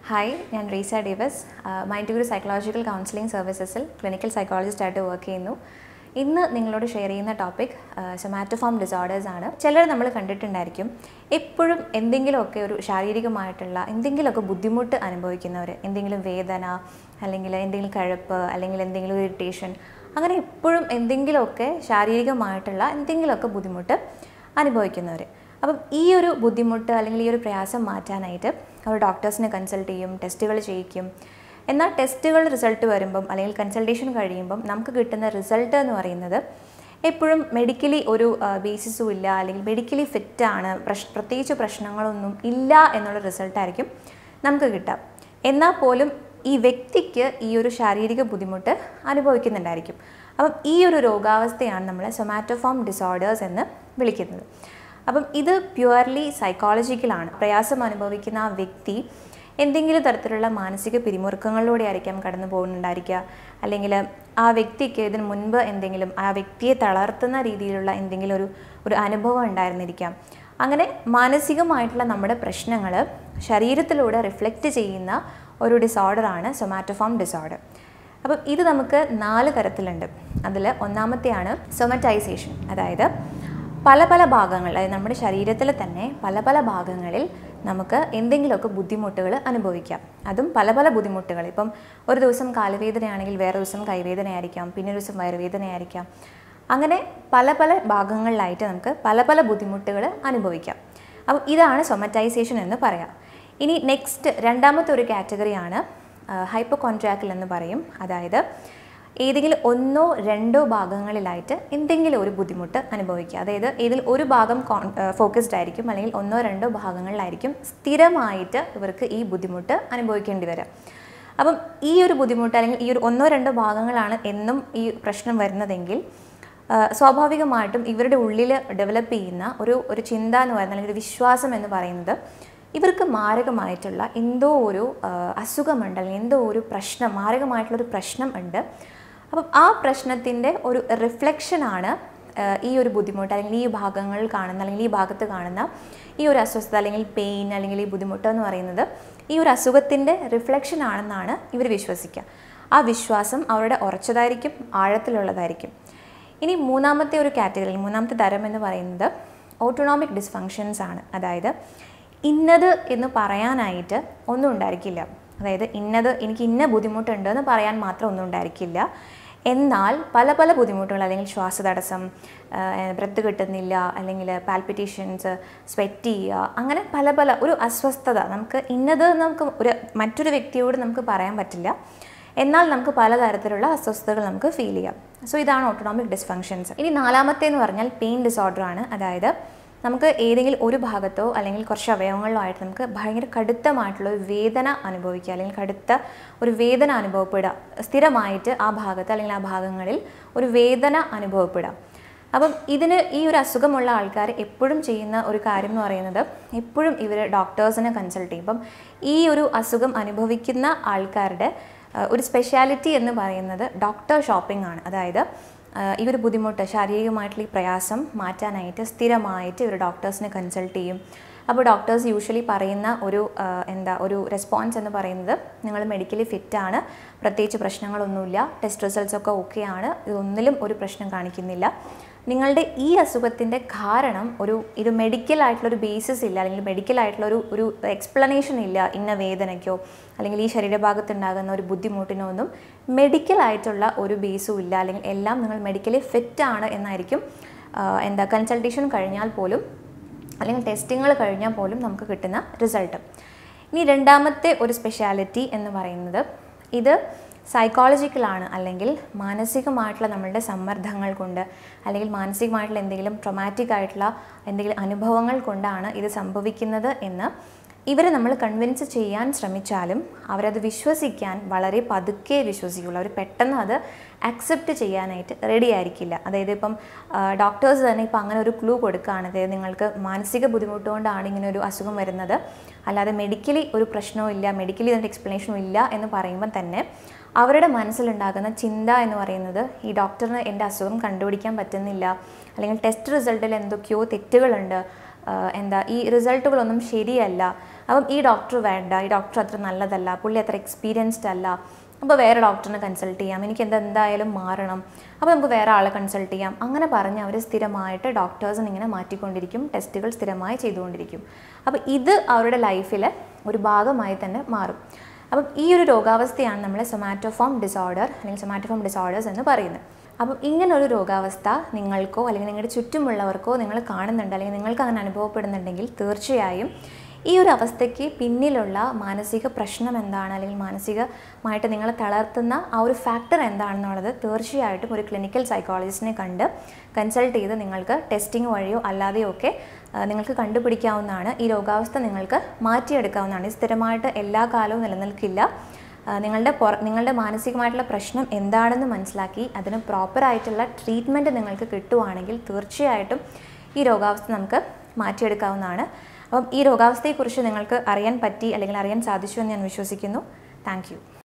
hi ഞാൻ Reesa Davis mind guru psychological counselling സർവീസസിൽ clinical സൈക്കോളജിസ്റ്റായിട്ട് വർക്ക് ചെയ്യുന്നു ഇന്ന് നിങ്ങളോട് ഷെയർ ചെയ്യുന്ന ടോപ്പിക് സൊമാറ്റോഫോം ഡിസോർഡേഴ്സ് ആണ് ചിലർ നമ്മൾ കണ്ടിട്ടുണ്ടായിരിക്കും എപ്പോഴും എന്തെങ്കിലുമൊക്കെ ഒരു ശാരീരികമായിട്ടുള്ള എന്തെങ്കിലുമൊക്കെ ബുദ്ധിമുട്ട് അനുഭവിക്കുന്നവർ എന്തെങ്കിലും വേദന അല്ലെങ്കിൽ എന്തെങ്കിലും കഴപ്പ് അല്ലെങ്കിൽ എന്തെങ്കിലും ഇറിറ്റേഷൻ അങ്ങനെ എപ്പോഴും എന്തെങ്കിലുമൊക്കെ ശാരീരികമായിട്ടുള്ള എന്തെങ്കിലുമൊക്കെ ബുദ്ധിമുട്ട് അനുഭവിക്കുന്നവർ അപ്പം ഈ ഒരു ബുദ്ധിമുട്ട് അല്ലെങ്കിൽ ഈ ഒരു പ്രയാസം മാറ്റാനായിട്ട് അവർ ഡോക്ടേഴ്സിനെ കൺസൾട്ട് ചെയ്യും ടെസ്റ്റുകൾ ചെയ്യിക്കും എന്നാൽ ടെസ്റ്റുകൾ റിസൾട്ട് വരുമ്പം അല്ലെങ്കിൽ കൺസൾട്ടേഷൻ കഴിയുമ്പം നമുക്ക് കിട്ടുന്ന റിസൾട്ട് എന്ന് പറയുന്നത് എപ്പോഴും മെഡിക്കലി ഒരു ബേസിസും ഇല്ല അല്ലെങ്കിൽ മെഡിക്കലി ഫിറ്റാണ് പ്രശ് പ്രത്യേകിച്ച് പ്രശ്നങ്ങളൊന്നും ഇല്ല എന്നുള്ള റിസൾട്ടായിരിക്കും നമുക്ക് കിട്ടുക എന്നാൽ പോലും ഈ വ്യക്തിക്ക് ഈ ഒരു ശാരീരിക ബുദ്ധിമുട്ട് അനുഭവിക്കുന്നുണ്ടായിരിക്കും അപ്പം ഈ ഒരു രോഗാവസ്ഥയാണ് നമ്മൾ സൊമാറ്റോഫോം ഡിസോർഡേഴ്സ് എന്ന് വിളിക്കുന്നത് അപ്പം ഇത് പ്യുവർലി സൈക്കോളജിക്കലാണ് പ്രയാസം അനുഭവിക്കുന്ന ആ വ്യക്തി എന്തെങ്കിലും തരത്തിലുള്ള മാനസിക പിരിമുറുക്കങ്ങളിലൂടെ ആയിരിക്കാം കടന്നു പോകുന്നുണ്ടായിരിക്കുക അല്ലെങ്കിൽ ആ വ്യക്തിക്ക് ഇതിന് മുൻപ് എന്തെങ്കിലും ആ വ്യക്തിയെ തളർത്തുന്ന രീതിയിലുള്ള എന്തെങ്കിലും ഒരു ഒരു അനുഭവം ഉണ്ടായിരുന്നിരിക്കാം അങ്ങനെ മാനസികമായിട്ടുള്ള നമ്മുടെ പ്രശ്നങ്ങൾ ശരീരത്തിലൂടെ റിഫ്ലക്റ്റ് ചെയ്യുന്ന ഒരു ഡിസോർഡറാണ് സൊമാറ്റോഫോം ഡിസോർഡർ അപ്പം ഇത് നമുക്ക് നാല് തരത്തിലുണ്ട് അതിൽ ഒന്നാമത്തെയാണ് സൊമറ്റൈസേഷൻ അതായത് പല പല ഭാഗങ്ങൾ അതായത് നമ്മുടെ ശരീരത്തിൽ തന്നെ പല പല ഭാഗങ്ങളിൽ നമുക്ക് എന്തെങ്കിലുമൊക്കെ ബുദ്ധിമുട്ടുകൾ അനുഭവിക്കാം അതും പല പല ബുദ്ധിമുട്ടുകൾ ഇപ്പം ഒരു ദിവസം കാലുവേദനയാണെങ്കിൽ വേറെ ദിവസം കൈവേദനയായിരിക്കാം പിന്നെ ഒരു ദിവസം വയറുവേദനയായിരിക്കാം അങ്ങനെ പല പല ഭാഗങ്ങളിലായിട്ട് നമുക്ക് പല പല ബുദ്ധിമുട്ടുകൾ അനുഭവിക്കാം അപ്പം ഇതാണ് സൊമറ്റൈസേഷൻ എന്ന് പറയാം ഇനി നെക്സ്റ്റ് രണ്ടാമത്തെ ഒരു കാറ്റഗറിയാണ് ഹൈപ്പോകോൺട്രാക്കിൽ എന്ന് പറയും അതായത് ഏതെങ്കിലും ഒന്നോ രണ്ടോ ഭാഗങ്ങളിലായിട്ട് എന്തെങ്കിലും ഒരു ബുദ്ധിമുട്ട് അനുഭവിക്കുക അതായത് ഇതിൽ ഒരു ഭാഗം ഫോക്കസ്ഡ് ആയിരിക്കും അല്ലെങ്കിൽ ഒന്നോ രണ്ടോ ഭാഗങ്ങളിലായിരിക്കും സ്ഥിരമായിട്ട് ഇവർക്ക് ഈ ബുദ്ധിമുട്ട് അനുഭവിക്കേണ്ടി വരിക അപ്പം ഈ ഒരു ബുദ്ധിമുട്ട് അല്ലെങ്കിൽ ഈ ഒരു ഒന്നോ രണ്ടോ ഭാഗങ്ങളാണ് എന്നും ഈ പ്രശ്നം വരുന്നതെങ്കിൽ സ്വാഭാവികമായിട്ടും ഇവരുടെ ഉള്ളിൽ ഡെവലപ്പ് ചെയ്യുന്ന ഒരു ഒരു ചിന്ത എന്ന് പറയുന്നത് അല്ലെങ്കിൽ ഒരു വിശ്വാസം എന്ന് പറയുന്നത് ഇവർക്ക് മാരകമായിട്ടുള്ള എന്തോ ഒരു അസുഖമുണ്ട് അല്ലെങ്കിൽ എന്തോ ഒരു പ്രശ്നം മാരകമായിട്ടുള്ളൊരു പ്രശ്നം ഉണ്ട് അപ്പം ആ പ്രശ്നത്തിൻ്റെ ഒരു റിഫ്ലക്ഷനാണ് ഈ ഒരു ബുദ്ധിമുട്ട് അല്ലെങ്കിൽ ഈ ഭാഗങ്ങളിൽ കാണുന്ന അല്ലെങ്കിൽ ഈ ഭാഗത്ത് കാണുന്ന ഈ ഒരു അസ്വസ്ഥത അല്ലെങ്കിൽ പെയിൻ അല്ലെങ്കിൽ ഈ ബുദ്ധിമുട്ട് എന്ന് പറയുന്നത് ഈ ഒരു അസുഖത്തിൻ്റെ റിഫ്ലക്ഷൻ ആണെന്നാണ് ഇവർ വിശ്വസിക്കുക ആ വിശ്വാസം അവരുടെ ഉറച്ചതായിരിക്കും ആഴത്തിലുള്ളതായിരിക്കും ഇനി മൂന്നാമത്തെ ഒരു കാറ്റഗറി മൂന്നാമത്തെ തരം എന്ന് പറയുന്നത് ഓട്ടോണോമിക് ഡിസ്ഫങ്ഷൻസ് ആണ് അതായത് ഇന്നത് എന്ന് പറയാനായിട്ട് ഒന്നും ഉണ്ടായിരിക്കില്ല അതായത് ഇന്നത് എനിക്ക് ഇന്ന ബുദ്ധിമുട്ടുണ്ട് എന്ന് പറയാൻ മാത്രം ഒന്നും ഉണ്ടായിരിക്കില്ല എന്നാൽ പല പല ബുദ്ധിമുട്ടുകൾ അല്ലെങ്കിൽ ശ്വാസതടസ്സം ബ്രത്ത് കിട്ടുന്നില്ല അല്ലെങ്കിൽ പാൽപിറ്റേഷൻസ് സ്വെറ്റ് ചെയ്യുക അങ്ങനെ പല പല ഒരു അസ്വസ്ഥത നമുക്ക് ഇന്നത് നമുക്ക് ഒരു മറ്റൊരു വ്യക്തിയോട് നമുക്ക് പറയാൻ പറ്റില്ല എന്നാൽ നമുക്ക് പലതരത്തിലുള്ള അസ്വസ്ഥതകൾ നമുക്ക് ഫീൽ ചെയ്യാം സോ ഇതാണ് ഓട്ടോണോമിക് ഡിസ്ഫങ്ഷൻസ് ഇനി നാലാമത്തെ എന്ന് പറഞ്ഞാൽ പെയിൻ ഡിസോർഡർ ആണ് അതായത് നമുക്ക് ഏതെങ്കിലും ഒരു ഭാഗത്തോ അല്ലെങ്കിൽ കുറച്ച് അവയവങ്ങളിലോ ആയിട്ട് നമുക്ക് ഭയങ്കര കടുത്തമായിട്ടുള്ള ഒരു വേദന അനുഭവിക്കുക അല്ലെങ്കിൽ കടുത്ത ഒരു വേദന അനുഭവപ്പെടുക സ്ഥിരമായിട്ട് ആ ഭാഗത്ത് അല്ലെങ്കിൽ ആ ഭാഗങ്ങളിൽ ഒരു വേദന അനുഭവപ്പെടുക അപ്പം ഇതിന് ഈ ഒരു അസുഖമുള്ള ആൾക്കാർ എപ്പോഴും ചെയ്യുന്ന ഒരു കാര്യം എന്ന് പറയുന്നത് എപ്പോഴും ഇവർ ഡോക്ടേഴ്സിനെ കൺസൾട്ട് ചെയ്യും അപ്പം ഈ ഒരു അസുഖം അനുഭവിക്കുന്ന ആൾക്കാരുടെ ഒരു സ്പെഷ്യാലിറ്റി എന്ന് പറയുന്നത് ഡോക്ടർ ഷോപ്പിംഗ് ആണ് അതായത് ഈ ഒരു ബുദ്ധിമുട്ട് ശാരീരികമായിട്ടുള്ള ഈ പ്രയാസം മാറ്റാനായിട്ട് സ്ഥിരമായിട്ട് ഇവർ ഡോക്ടേഴ്സിനെ കൺസൾട്ട് ചെയ്യും അപ്പോൾ ഡോക്ടേഴ്സ് യൂഷ്വലി പറയുന്ന ഒരു എന്താ ഒരു റെസ്പോൺസ് എന്ന് പറയുന്നത് നിങ്ങൾ മെഡിക്കലി ഫിറ്റാണ് പ്രത്യേകിച്ച് പ്രശ്നങ്ങളൊന്നുമില്ല ടെസ്റ്റ് റിസൾട്ട്സ് ഒക്കെ ഓക്കെയാണ് ഇതൊന്നിലും ഒരു പ്രശ്നം കാണിക്കുന്നില്ല നിങ്ങളുടെ ഈ അസുഖത്തിൻ്റെ കാരണം ഒരു ഇത് മെഡിക്കൽ ആയിട്ടുള്ളൊരു ബേസിസ് ഇല്ല അല്ലെങ്കിൽ മെഡിക്കൽ ആയിട്ടുള്ള ഒരു ഒരു എക്സ്പ്ലനേഷൻ ഇല്ല ഇന്ന വേദനയ്ക്കോ അല്ലെങ്കിൽ ഈ ശരീരഭാഗത്ത് ഉണ്ടാകുന്ന ഒരു ബുദ്ധിമുട്ടിനോ ഒന്നും മെഡിക്കൽ ആയിട്ടുള്ള ഒരു ബേസും ഇല്ല അല്ലെങ്കിൽ എല്ലാം നിങ്ങൾ മെഡിക്കലി ഫിറ്റ് ആണ് എന്നായിരിക്കും എന്താ കൺസൾട്ടേഷൻ കഴിഞ്ഞാൽ പോലും അല്ലെങ്കിൽ ടെസ്റ്റിങ്ങൾ കഴിഞ്ഞാൽ പോലും നമുക്ക് കിട്ടുന്ന റിസൾട്ട് ഇനി രണ്ടാമത്തെ ഒരു സ്പെഷ്യാലിറ്റി എന്ന് പറയുന്നത് ഇത് സൈക്കോളജിക്കലാണ് അല്ലെങ്കിൽ മാനസികമായിട്ടുള്ള നമ്മളുടെ സമ്മർദ്ദങ്ങൾ കൊണ്ട് അല്ലെങ്കിൽ മാനസികമായിട്ടുള്ള എന്തെങ്കിലും ട്രൊമാറ്റിക് ആയിട്ടുള്ള എന്തെങ്കിലും അനുഭവങ്ങൾ കൊണ്ടാണ് ഇത് സംഭവിക്കുന്നത് എന്ന് ഇവരെ നമ്മൾ കൺവിൻസ് ചെയ്യാൻ ശ്രമിച്ചാലും അവരത് വിശ്വസിക്കാൻ വളരെ പതുക്കെ വിശ്വസിക്കുള്ളൂ അവർ പെട്ടെന്ന് അത് അക്സെപ്റ്റ് ചെയ്യാനായിട്ട് റെഡി ആയിരിക്കില്ല അതായത് ഇപ്പം ഡോക്ടേഴ്സ് തന്നെ ഇപ്പം അങ്ങനെ ഒരു ക്ലൂ കൊടുക്കുകയാണ് അതായത് നിങ്ങൾക്ക് മാനസിക ബുദ്ധിമുട്ട് കൊണ്ടാണ് ഇങ്ങനെ ഒരു അസുഖം വരുന്നത് അല്ലാതെ മെഡിക്കലി ഒരു പ്രശ്നവും ഇല്ല മെഡിക്കലി അതിൻ്റെ എക്സ്പ്ലനേഷനും ഇല്ല എന്ന് പറയുമ്പോൾ തന്നെ അവരുടെ മനസ്സിലുണ്ടാകുന്ന ചിന്ത എന്ന് പറയുന്നത് ഈ ഡോക്ടറിന് എൻ്റെ അസുഖം കണ്ടുപിടിക്കാൻ പറ്റുന്നില്ല അല്ലെങ്കിൽ ടെസ്റ്റ് റിസൾട്ടിൽ എന്തൊക്കെയോ തെറ്റുകളുണ്ട് എന്താ ഈ റിസൾട്ടുകളൊന്നും ശരിയല്ല അപ്പം ഈ ഡോക്ടർ വേണ്ട ഈ ഡോക്ടർ അത്ര നല്ലതല്ല പുള്ളി അത്ര എക്സ്പീരിയൻസ്ഡ് അല്ല അപ്പോൾ വേറെ ഡോക്ടറിനെ കൺസൾട്ട് ചെയ്യാം എനിക്ക് എന്താ എന്തായാലും മാറണം അപ്പോൾ നമുക്ക് വേറെ ആളെ കൺസൾട്ട് ചെയ്യാം അങ്ങനെ പറഞ്ഞ് അവർ സ്ഥിരമായിട്ട് ഡോക്ടേഴ്സിന് ഇങ്ങനെ മാറ്റിക്കൊണ്ടിരിക്കും ടെസ്റ്റുകൾ സ്ഥിരമായി ചെയ്തുകൊണ്ടിരിക്കും അപ്പോൾ ഇത് അവരുടെ ലൈഫിൽ ഒരു ഭാഗമായി തന്നെ മാറും അപ്പം ഈ ഒരു രോഗാവസ്ഥയാണ് നമ്മൾ സൊമാറ്റോഫോം ഡിസോർഡർ അല്ലെങ്കിൽ സൊമാറ്റോഫോം ഡിസോർഡേഴ്സ് എന്ന് പറയുന്നത് അപ്പം ഇങ്ങനൊരു രോഗാവസ്ഥ നിങ്ങൾക്കോ അല്ലെങ്കിൽ നിങ്ങളുടെ ചുറ്റുമുള്ളവർക്കോ നിങ്ങൾ കാണുന്നുണ്ട് അല്ലെങ്കിൽ നിങ്ങൾക്ക് അങ്ങനെ അനുഭവപ്പെടുന്നുണ്ടെങ്കിൽ തീർച്ചയായും ഈ ഒരു അവസ്ഥയ്ക്ക് പിന്നിലുള്ള മാനസിക പ്രശ്നം എന്താണ് അല്ലെങ്കിൽ മാനസികമായിട്ട് നിങ്ങളെ തളർത്തുന്ന ആ ഒരു ഫാക്ടർ എന്താണെന്നുള്ളത് തീർച്ചയായിട്ടും ഒരു ക്ലിനിക്കൽ സൈക്കോളജിസ്റ്റിനെ കണ്ട് കൺസൾട്ട് ചെയ്ത് നിങ്ങൾക്ക് ടെസ്റ്റിംഗ് വഴിയോ അല്ലാതെയോ ഒക്കെ ആ, നിങ്ങൾക്ക് കണ്ടുപിടിക്കാവുന്നതാണ് ഈ രോഗാവസ്ഥ നിങ്ങൾക്ക് മാറ്റിയെടുക്കാവുന്നതാണ് ഇത് സ്ഥിരമായിട്ട് എല്ലാ കാലവും നിലനിൽക്കില്ല ആ, നിങ്ങളുടെ പുറ നിങ്ങളുടെ മാനസികമായിട്ടുള്ള പ്രശ്നം എന്താണെന്ന് മനസ്സിലാക്കി അതിന് പ്രോപ്പറായിട്ടുള്ള ട്രീറ്റ്മെൻറ്റ് നിങ്ങൾക്ക് കിട്ടുവാണെങ്കിൽ തീർച്ചയായിട്ടും ഈ രോഗാവസ്ഥ നമുക്ക് മാറ്റിയെടുക്കാവുന്നതാണ് അപ്പം ഈ രോഗാവസ്ഥയെക്കുറിച്ച് നിങ്ങൾക്ക് അറിയാൻ പറ്റി അല്ലെങ്കിൽ അറിയാൻ സാധിച്ചു എന്ന് ഞാൻ വിശ്വസിക്കുന്നു താങ്ക് യു